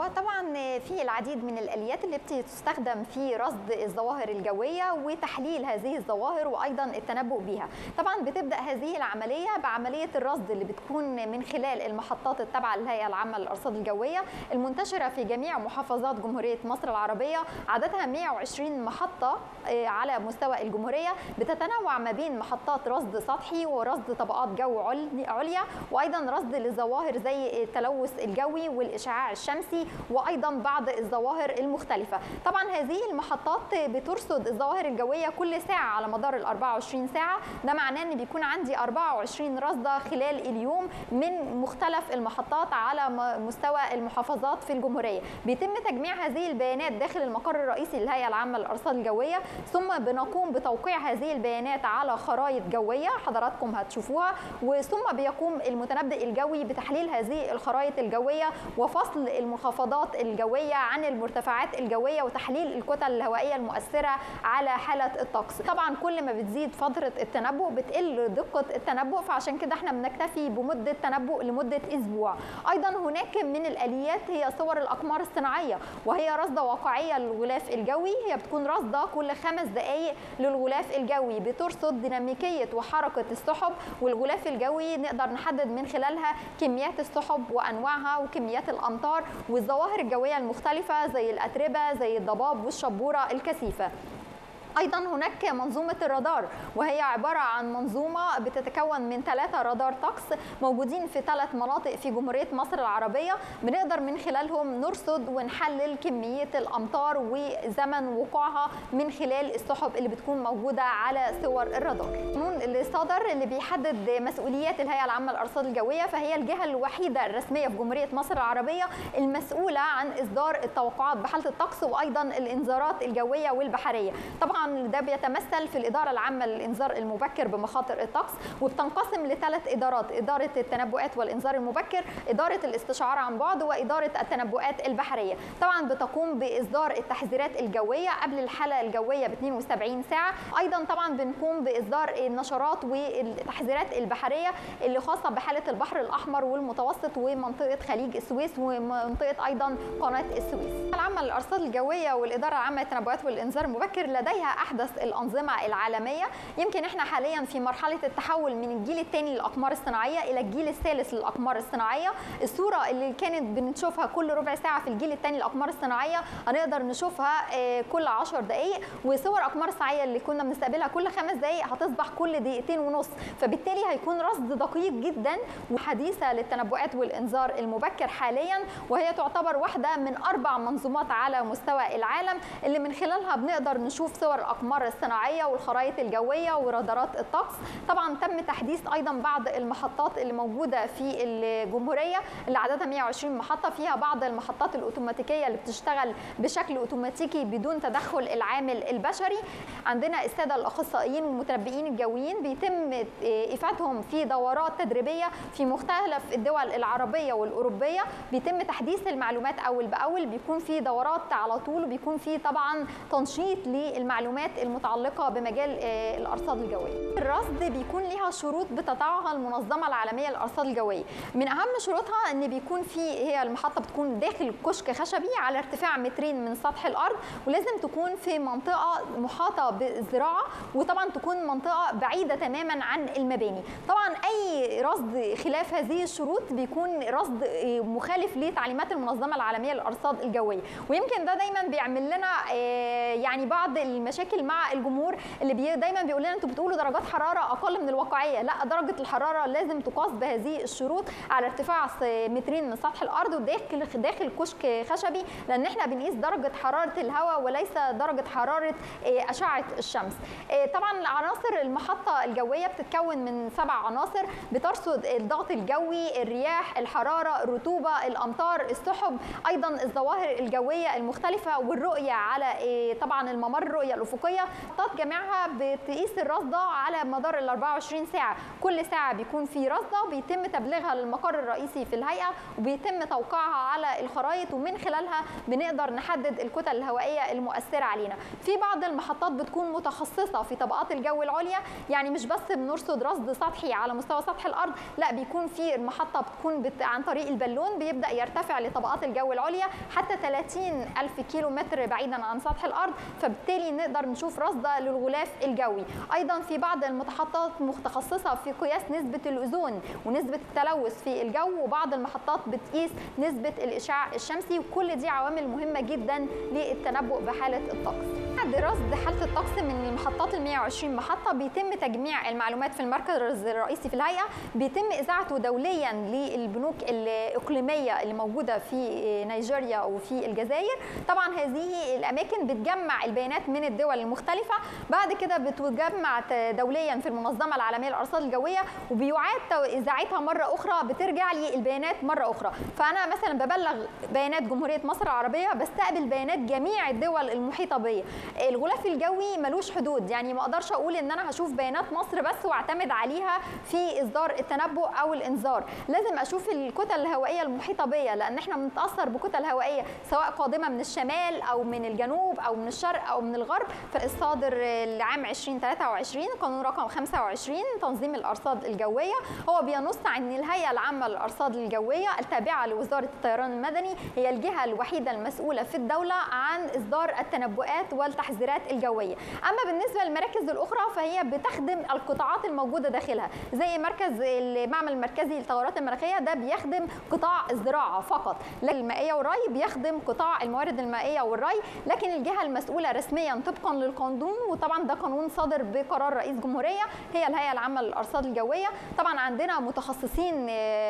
وطبعا في العديد من الاليات اللي بتستخدم في رصد الظواهر الجويه وتحليل هذه الظواهر وايضا التنبؤ بها طبعا بتبدا هذه العمليه بعمليه الرصد اللي بتكون من خلال المحطات التابعه للهيئه العامه للارصاد الجويه المنتشره في جميع محافظات جمهوريه مصر العربيه عددها 120 محطه على مستوى الجمهوريه بتتنوع ما بين محطات رصد سطحي ورصد طبقات جو عليا وايضا رصد للظواهر زي التلوث الجوي والاشعاع الشمسي وايضا بعض الظواهر المختلفه طبعا هذه المحطات بترصد الظواهر الجويه كل ساعه على مدار ال 24 ساعه ده معناه ان بيكون عندي 24 رصده خلال اليوم من مختلف المحطات على مستوى المحافظات في الجمهوريه بيتم تجميع هذه البيانات داخل المقر الرئيسي للهيئه العامه للارصاد الجويه ثم بنقوم بتوقيع هذه البيانات على خرائط جويه حضراتكم هتشوفوها وثم بيقوم المتنبئ الجوي بتحليل هذه الخرائط الجويه وفصل المنخفضات الجويه عن المرتفعات الجويه وتحليل الكتل الهوائيه المؤثره على حاله الطقس طبعا كل ما بتزيد فتره التنبؤ بتقل دقه التنبؤ فعشان كده احنا بنكتفي بمده تنبؤ لمده اسبوع ايضا هناك من الاليات هي صور الاقمار الصناعيه وهي رصده واقعيه للغلاف الجوي هي بتكون رصده كل خمس دقائق للغلاف الجوي بترصد ديناميكيه وحركه السحب والغلاف الجوي نقدر نحدد من خلالها كميات السحب وانواعها وكميات الامطار والظواهر الجويه المختلفه زي الاتربه زي الضباب والشبوره الكثيفه ايضا هناك منظومه الرادار وهي عباره عن منظومه بتتكون من ثلاثه رادار طقس موجودين في ثلاث مناطق في جمهوريه مصر العربيه بنقدر من خلالهم نرصد ونحلل كميه الامطار وزمن وقوعها من خلال السحب اللي بتكون موجوده على صور الرادار القانون اللي صدر اللي بيحدد مسؤوليات الهيئه العامه للارصاد الجويه فهي الجهه الوحيده الرسميه في جمهوريه مصر العربيه المسؤوله عن اصدار التوقعات بحاله الطقس وايضا الانذارات الجويه والبحريه طبعا ده بيتمثل في الاداره العامه للانذار المبكر بمخاطر الطقس وبتنقسم لثلاث ادارات اداره التنبؤات والانذار المبكر اداره الاستشعار عن بعد واداره التنبؤات البحريه طبعا بتقوم باصدار التحذيرات الجويه قبل الحاله الجويه ب 72 ساعه ايضا طبعا بنقوم باصدار النشرات والتحذيرات البحريه اللي خاصه بحاله البحر الاحمر والمتوسط ومنطقه خليج السويس ومنطقه ايضا قناه السويس العامه للارصاد الجويه والاداره العامه للتنبؤات والانذار المبكر لديها احدث الانظمه العالميه يمكن احنا حاليا في مرحله التحول من الجيل الثاني للاقمار الصناعيه الى الجيل الثالث للاقمار الصناعيه الصوره اللي كانت بنشوفها كل ربع ساعه في الجيل الثاني للاقمار الصناعيه هنقدر نشوفها كل 10 دقائق وصور اقمار صناعيه اللي كنا بنستقبلها كل خمس دقائق هتصبح كل دقيقتين ونص فبالتالي هيكون رصد دقيق جدا وحديثه للتنبؤات والانذار المبكر حاليا وهي تعتبر واحده من اربع منظومات على مستوى العالم اللي من خلالها بنقدر نشوف صور الاقمار الصناعيه والخرائط الجويه ورادارات الطقس طبعا تم تحديث ايضا بعض المحطات اللي موجوده في الجمهوريه اللي عددها 120 محطه فيها بعض المحطات الاوتوماتيكيه اللي بتشتغل بشكل اوتوماتيكي بدون تدخل العامل البشري عندنا الساده الاخصائيين والمتنبئين الجويين بيتم افادهم في دورات تدريبيه في مختلف الدول العربيه والاوروبيه بيتم تحديث المعلومات اول باول بيكون في دورات على طول وبيكون في طبعا تنشيط للمعلومات المتعلقه بمجال الارصاد الجويه الرصد بيكون ليها شروط بتضعها المنظمه العالميه للارصاد الجويه من اهم شروطها ان بيكون في هي المحطه بتكون داخل كشك خشبي على ارتفاع مترين من سطح الارض ولازم تكون في منطقه محاطه بالزراعه وطبعا تكون منطقه بعيده تماما عن المباني طبعا اي رصد خلاف هذه الشروط بيكون رصد مخالف لتعليمات المنظمه العالميه للارصاد الجويه ويمكن ده دايما بيعمل لنا يعني بعض المشاكل مع الجمهور اللي بي دايما بيقول لنا انتوا بتقولوا درجات حراره اقل من الواقعيه لا درجه الحراره لازم تقاس بهذه الشروط على ارتفاع مترين من سطح الارض وداخل داخل كشك خشبي لان احنا بنقيس درجه حراره الهواء وليس درجه حراره اشعه الشمس طبعا عناصر المحطه الجويه بتتكون من سبع عناصر بترصد الضغط الجوي الرياح الحراره الرطوبه الامطار السحب ايضا الظواهر الجويه المختلفه والرؤيه على طبعا الممر الرؤيه الافقيه الافقيه محطات جميعها بتقيس الرصده على مدار ال 24 ساعه كل ساعه بيكون في رصده بيتم تبليغها للمقر الرئيسي في الهيئه وبيتم توقيعها على الخرائط ومن خلالها بنقدر نحدد الكتل الهوائيه المؤثره علينا في بعض المحطات بتكون متخصصه في طبقات الجو العليا يعني مش بس بنرصد رصد سطحي على مستوى سطح الارض لا بيكون في المحطه بتكون بت... عن طريق البالون بيبدا يرتفع لطبقات الجو العليا حتى 30 الف كيلو متر بعيدا عن سطح الارض فبالتالي نقدر نشوف رصده للغلاف الجوي ايضا في بعض المتحطات متخصصه في قياس نسبه الاوزون ونسبه التلوث في الجو وبعض المحطات بتقيس نسبه الاشعاع الشمسي وكل دي عوامل مهمه جدا للتنبؤ بحاله الطقس بعد رصد حاله الطقس من المحطات ال 120 محطه بيتم تجميع المعلومات في المركز الرئيسي في الهيئه بيتم اذاعته دوليا للبنوك الاقليميه اللي موجوده في نيجيريا وفي الجزائر طبعا هذه الاماكن بتجمع البيانات من الدول المختلفه بعد كده بتجمع دوليا في المنظمه العالميه للارصاد الجويه وبيعاد اذاعتها مره اخرى بترجع لي البيانات مره اخرى فانا مثلا ببلغ بيانات جمهوريه مصر العربيه بستقبل بيانات جميع الدول المحيطه بيا الغلاف الجوي ملوش حدود يعني ما اقدرش اقول ان انا هشوف بيانات مصر بس واعتمد عليها في اصدار التنبؤ او الانذار لازم اشوف الكتل الهوائيه المحيطه بيا لان احنا بنتاثر بكتل هوائيه سواء قادمه من الشمال او من الجنوب او من الشرق او من الغرب فالصادر لعام 2023 قانون رقم 25 تنظيم الارصاد الجويه هو بينص عن الهيئه العامه للارصاد الجويه التابعه لوزاره الطيران المدني هي الجهه الوحيده المسؤوله في الدوله عن اصدار التنبؤات والتحذيرات الجويه اما بالنسبه للمراكز الاخرى فهي بتخدم القطاعات الموجوده داخلها زي مركز المعمل المركزي للتغيرات المناخيه ده بيخدم قطاع الزراعه فقط لكن المائيه والري بيخدم قطاع الموارد المائيه والري لكن الجهه المسؤوله رسميا طبقا للقانون وطبعا ده قانون صادر بقرار رئيس جمهوريه هي الهيئه العامه للارصاد الجويه طبعا عندنا متخصصين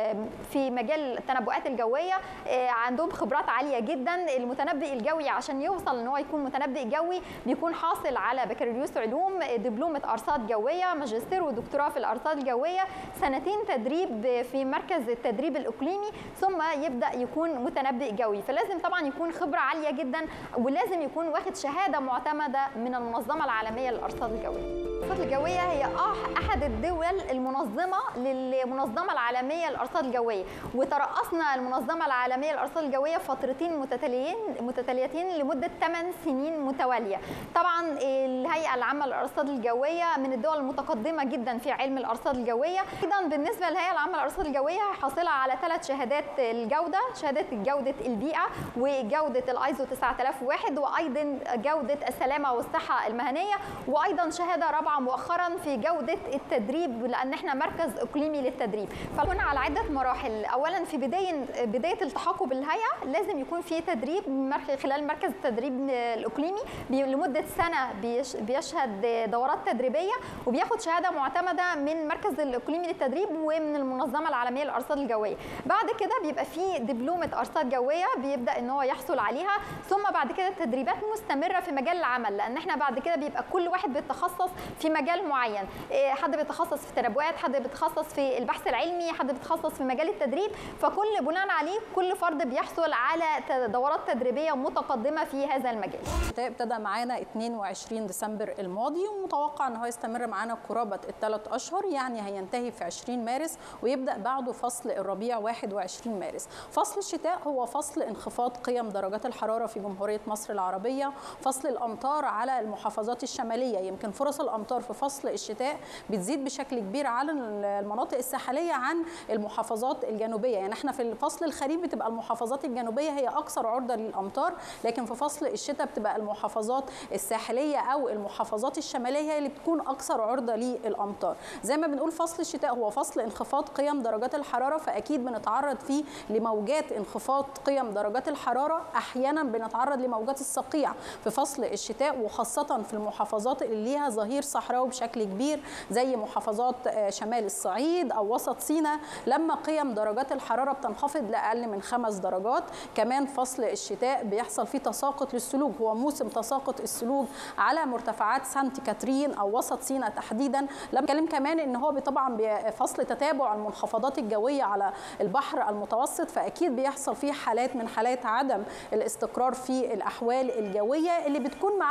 في مجال التنبؤات الجويه عندهم خبرات عاليه جدا المتنبئ الجوي عشان يوصل ان هو يكون متنبئ جوي بيكون حاصل على بكالوريوس علوم دبلومه ارصاد جويه ماجستير ودكتوراه في الارصاد الجويه سنتين تدريب في مركز التدريب الاقليمي ثم يبدا يكون متنبئ جوي فلازم طبعا يكون خبره عاليه جدا ولازم يكون واخد شهاده معتمده من المنظمه العالميه للارصاد الجويه الارصاد الجويه هي احد الدول المنظمه للمنظمه العالميه للارصاد الجويه وترأسنا المنظمه العالميه للارصاد الجويه فترتين متتاليين متتاليتين لمده 8 سنين متواليه طبعا الهيئه العامه للارصاد الجويه من الدول المتقدمه جدا في علم الارصاد الجويه ايضا بالنسبه للهيئه العامه للارصاد الجويه حاصله على ثلاث شهادات الجوده شهاده جوده البيئه وجوده الايزو 9001 وايضا جوده السلامه والصحه المهنيه وايضا شهاده رابعه مؤخرا في جوده التدريب لان احنا مركز اقليمي للتدريب فكنا على عده مراحل اولا في بدايه بدايه التحاقه بالهيئه لازم يكون في تدريب خلال مركز التدريب الاقليمي لمده سنه بيشهد دورات تدريبيه وبياخد شهاده معتمده من المركز الاقليمي للتدريب ومن المنظمه العالميه للارصاد الجويه بعد كده بيبقى في دبلومه ارصاد جويه بيبدا ان هو يحصل عليها ثم بعد كده تدريبات مستمره في مجال العمل لان احنا بعد كده بيبقى كل واحد بيتخصص في مجال معين حد بيتخصص في التنبؤات حد بيتخصص في البحث العلمي حد بيتخصص في مجال التدريب فكل بناء عليه كل فرد بيحصل على دورات تدريبيه متقدمه في هذا المجال ابتدى معانا 22 ديسمبر الماضي ومتوقع ان هو يستمر معانا قرابه الثلاث اشهر يعني هينتهي في 20 مارس ويبدا بعده فصل الربيع 21 مارس فصل الشتاء هو فصل انخفاض قيم درجات الحراره في جمهوريه مصر العربيه فصل الامطار على المحافظات الشماليه يمكن فرص الامطار في فصل الشتاء بتزيد بشكل كبير على المناطق الساحليه عن المحافظات الجنوبيه يعني احنا في الفصل الخريف بتبقى المحافظات الجنوبيه هي اكثر عرضه للامطار لكن في فصل الشتاء بتبقى المحافظات الساحليه او المحافظات الشماليه هي اللي بتكون اكثر عرضه للامطار زي ما بنقول فصل الشتاء هو فصل انخفاض قيم درجات الحراره فاكيد بنتعرض فيه لموجات انخفاض قيم درجات الحراره احيانا بنتعرض لموجات الصقيع في فصل الشتاء وخاصه في المحافظات اللي ليها ظهير صحراوي بشكل كبير زي محافظات شمال الصعيد او وسط سيناء لما قيم درجات الحراره بتنخفض لاقل من خمس درجات كمان فصل الشتاء بيحصل فيه تساقط للسلوك هو موسم تساقط السلوك على مرتفعات سانت كاترين او وسط سيناء تحديدا لما بتكلم كمان ان هو طبعا فصل تتابع المنخفضات الجويه على البحر المتوسط فاكيد بيحصل فيه حالات من حالات عدم الاستقرار في الاحوال الجويه اللي بتكون معاها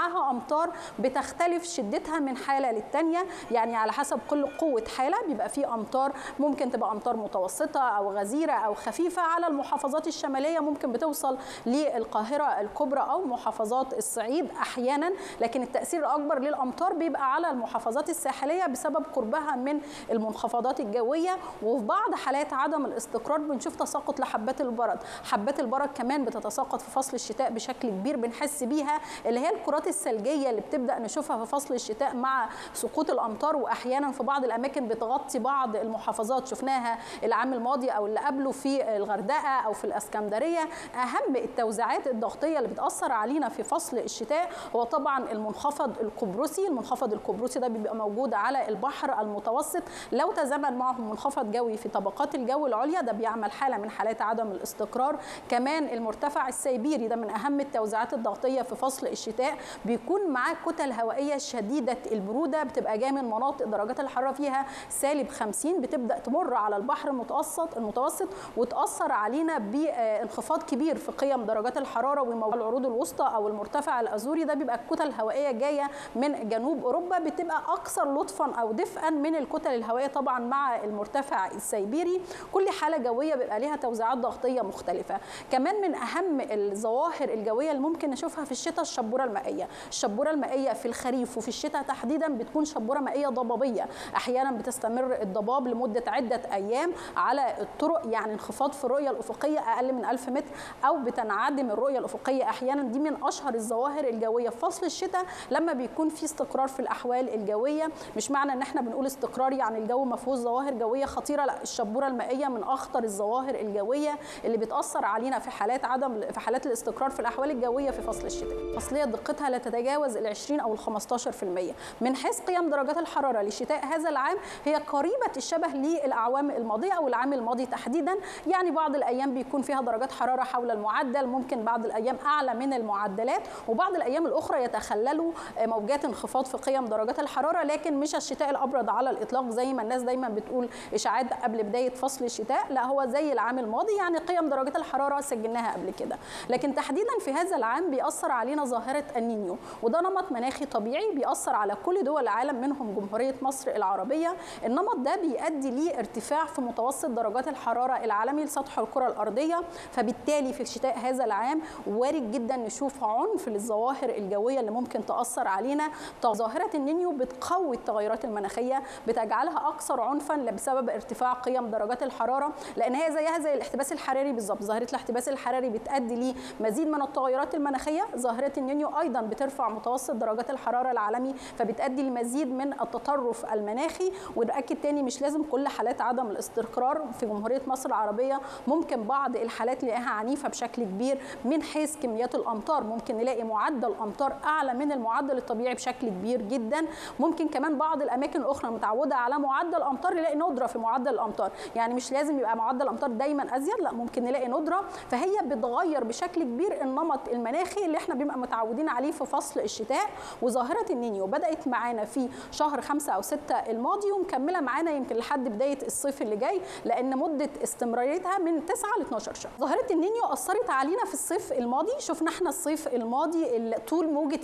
معاها امطار بتختلف شدتها من حاله للتانيه يعني على حسب كل قوه حاله بيبقى في امطار ممكن تبقى امطار متوسطه او غزيره او خفيفه على المحافظات الشماليه ممكن بتوصل للقاهره الكبرى او محافظات الصعيد احيانا لكن التاثير الاكبر للامطار بيبقى على المحافظات الساحليه بسبب قربها من المنخفضات الجويه وفي بعض حالات عدم الاستقرار بنشوف تساقط لحبات البرد حبات البرد كمان بتتساقط في فصل الشتاء بشكل كبير بنحس بيها اللي هي الكرات الثلجيه اللي بتبدا نشوفها في فصل الشتاء مع سقوط الامطار واحيانا في بعض الاماكن بتغطي بعض المحافظات شفناها العام الماضي او اللي قبله في الغردقه او في الاسكندريه اهم التوزيعات الضغطيه اللي بتاثر علينا في فصل الشتاء هو طبعا المنخفض القبرصي المنخفض القبرصي ده بيبقى موجود على البحر المتوسط لو تزامن معه منخفض جوي في طبقات الجو العليا ده بيعمل حاله من حالات عدم الاستقرار كمان المرتفع السيبيري ده من اهم التوزيعات الضغطيه في فصل الشتاء بيكون معاه كتل هوائيه شديده البروده بتبقى جايه من مناطق درجات الحراره فيها سالب 50 بتبدا تمر على البحر المتوسط المتوسط وتاثر علينا بانخفاض كبير في قيم درجات الحراره وموجود العروض الوسطى او المرتفع الازوري ده بيبقى الكتل الهوائيه جايه من جنوب اوروبا بتبقى اكثر لطفا او دفئا من الكتل الهوائيه طبعا مع المرتفع السيبيري كل حاله جويه بيبقى ليها توزيعات ضغطيه مختلفه كمان من اهم الظواهر الجويه اللي ممكن نشوفها في الشتاء الشبوره المائيه الشبوره المائيه في الخريف وفي الشتاء تحديدا بتكون شبوره مائيه ضبابيه احيانا بتستمر الضباب لمده عده ايام على الطرق يعني انخفاض في الرؤيه الافقيه اقل من 1000 متر او بتنعدم الرؤيه الافقيه احيانا دي من اشهر الظواهر الجويه في فصل الشتاء لما بيكون في استقرار في الاحوال الجويه مش معنى ان احنا بنقول استقرار يعني الجو ما فيهوش ظواهر جويه خطيره لا الشبوره المائيه من اخطر الظواهر الجويه اللي بتاثر علينا في حالات عدم في حالات الاستقرار في الاحوال الجويه في فصل الشتاء فصليه دقتها لا تتجاوز ال 20 او ال 15% من حيث قيم درجات الحراره لشتاء هذا العام هي قريبه الشبه للاعوام الماضيه او العام الماضي تحديدا يعني بعض الايام بيكون فيها درجات حراره حول المعدل ممكن بعض الايام اعلى من المعدلات وبعض الايام الاخرى يتخللوا موجات انخفاض في قيم درجات الحراره لكن مش الشتاء الابرد على الاطلاق زي ما الناس دايما بتقول اشاعات قبل بدايه فصل الشتاء لا هو زي العام الماضي يعني قيم درجات الحراره سجلناها قبل كده لكن تحديدا في هذا العام بيأثر علينا ظاهره النينيو وده نمط مناخي طبيعي بيأثر على كل دول العالم منهم جمهوريه مصر العربيه النمط ده بيؤدي لارتفاع في متوسط درجات الحراره العالمي لسطح الكره الارضيه فبالتالي في الشتاء هذا العام وارد جدا نشوف عنف للظواهر الجويه اللي ممكن تاثر علينا ظاهره النينيو بتقوي التغيرات المناخيه بتجعلها اكثر عنفا بسبب ارتفاع قيم درجات الحراره لان هي زيها زي الاحتباس الحراري بالظبط ظاهره الاحتباس الحراري بتؤدي لمزيد من التغيرات المناخيه ظاهره النينيو ايضا بترفع متوسط درجات الحراره العالمي فبتؤدي لمزيد من التطرف المناخي ونأكد تاني مش لازم كل حالات عدم الاستقرار في جمهوريه مصر العربيه ممكن بعض الحالات نلاقيها عنيفه بشكل كبير من حيث كميات الامطار ممكن نلاقي معدل امطار اعلى من المعدل الطبيعي بشكل كبير جدا ممكن كمان بعض الاماكن الاخرى متعوده على معدل امطار نلاقي ندره في معدل الامطار يعني مش لازم يبقى معدل الامطار دايما ازيد لا ممكن نلاقي ندره فهي بتغير بشكل كبير النمط المناخي اللي احنا بنبقى متعودين عليه في فصل الشتاء وظاهره النينيو بدات معانا في شهر خمسة او ستة الماضي ومكمله معانا يمكن لحد بدايه الصيف اللي جاي لان مده استمراريتها من 9 ل 12 شهر ظاهره النينيو اثرت علينا في الصيف الماضي شفنا احنا الصيف الماضي طول موجه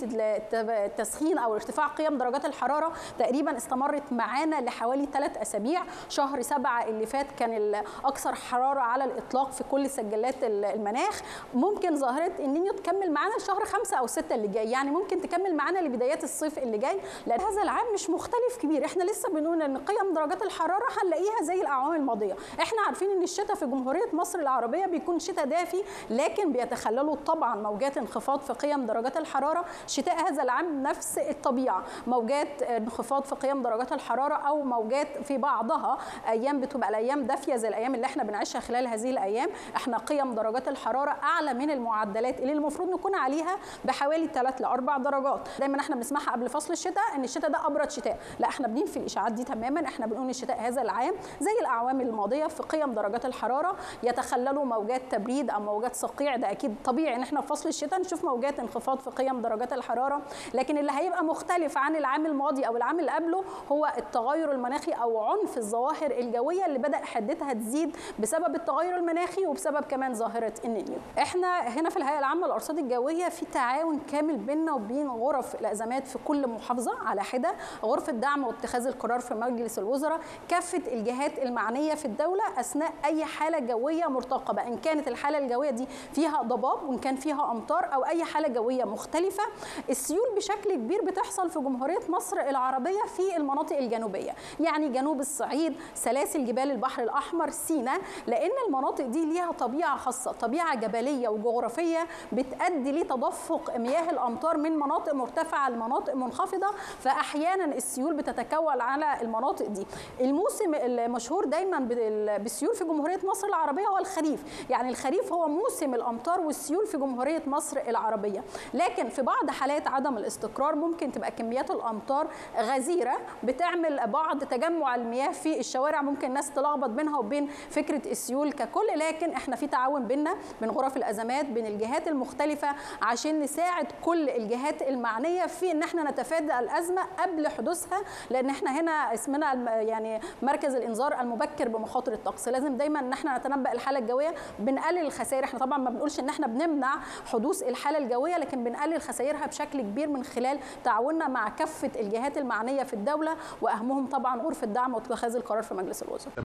التسخين او ارتفاع قيم درجات الحراره تقريبا استمرت معانا لحوالي ثلاث اسابيع شهر سبعة اللي فات كان اكثر حراره على الاطلاق في كل سجلات المناخ ممكن ظاهره النينيو تكمل معانا شهر خمسة او ستة اللي جاي يعني ممكن تكمل معانا لبدايات الصيف اللي جاي لان هذا العام مش مختلف كبير احنا لسه بنقول ان قيم درجات الحراره هنلاقيها زي الاعوام الماضيه احنا عارفين ان الشتاء في جمهوريه مصر العربيه بيكون شتاء دافي لكن بيتخللوا طبعا موجات انخفاض في قيم درجات الحراره شتاء هذا العام نفس الطبيعه موجات انخفاض في قيم درجات الحراره او موجات في بعضها ايام بتبقى الايام دافيه زي الايام اللي احنا بنعيشها خلال هذه الايام احنا قيم درجات الحراره اعلى من المعدلات اللي المفروض نكون عليها بحوالي 3 ل 4 درجات دايما احنا بنسمعها قبل فصل الشتاء ان الشتاء ده ابرد شتاء لا احنا بننفي الاشاعات دي تماما احنا بنقول الشتاء هذا العام زي الاعوام الماضيه في قيم درجات الحراره يتخللوا موجات تبريد او موجات صقيع ده اكيد طبيعي ان احنا في فصل الشتاء نشوف موجات انخفاض في قيم درجات الحراره لكن اللي هيبقى مختلف عن العام الماضي او العام اللي قبله هو التغير المناخي او عنف الظواهر الجويه اللي بدا حدتها تزيد بسبب التغير المناخي وبسبب كمان ظاهره النينيو احنا هنا في الهيئه العامه للارصاد الجويه في تعاون كامل بين بيننا وبين غرف الازمات في كل محافظه على حده غرفه دعم واتخاذ القرار في مجلس الوزراء كافه الجهات المعنيه في الدوله اثناء اي حاله جويه مرتقبه ان كانت الحاله الجويه دي فيها ضباب وان كان فيها امطار او اي حاله جويه مختلفه السيول بشكل كبير بتحصل في جمهوريه مصر العربيه في المناطق الجنوبيه يعني جنوب الصعيد سلاسل جبال البحر الاحمر سيناء لان المناطق دي ليها طبيعه خاصه طبيعه جبليه وجغرافيه بتؤدي لتدفق مياه الامطار من مناطق مرتفعه لمناطق منخفضه فاحيانا السيول بتتكون على المناطق دي الموسم المشهور دايما بالسيول في جمهوريه مصر العربيه هو الخريف يعني الخريف هو موسم الامطار والسيول في جمهوريه مصر العربيه لكن في بعض حالات عدم الاستقرار ممكن تبقى كميات الامطار غزيره بتعمل بعض تجمع المياه في الشوارع ممكن الناس تلخبط بينها وبين فكره السيول ككل لكن احنا في تعاون بيننا بين غرف الازمات بين الجهات المختلفه عشان نساعد كل الجهات المعنيه في ان احنا نتفادى الازمه قبل حدوثها لان احنا هنا اسمنا يعني مركز الانذار المبكر بمخاطر الطقس لازم دايما ان احنا نتنبأ الحاله الجويه بنقلل الخسائر احنا طبعا ما بنقولش ان احنا بنمنع حدوث الحاله الجويه لكن بنقلل خسائرها بشكل كبير من خلال تعاوننا مع كافه الجهات المعنيه في الدوله واهمهم طبعا غرفه الدعم واتخاذ القرار في مجلس الوزراء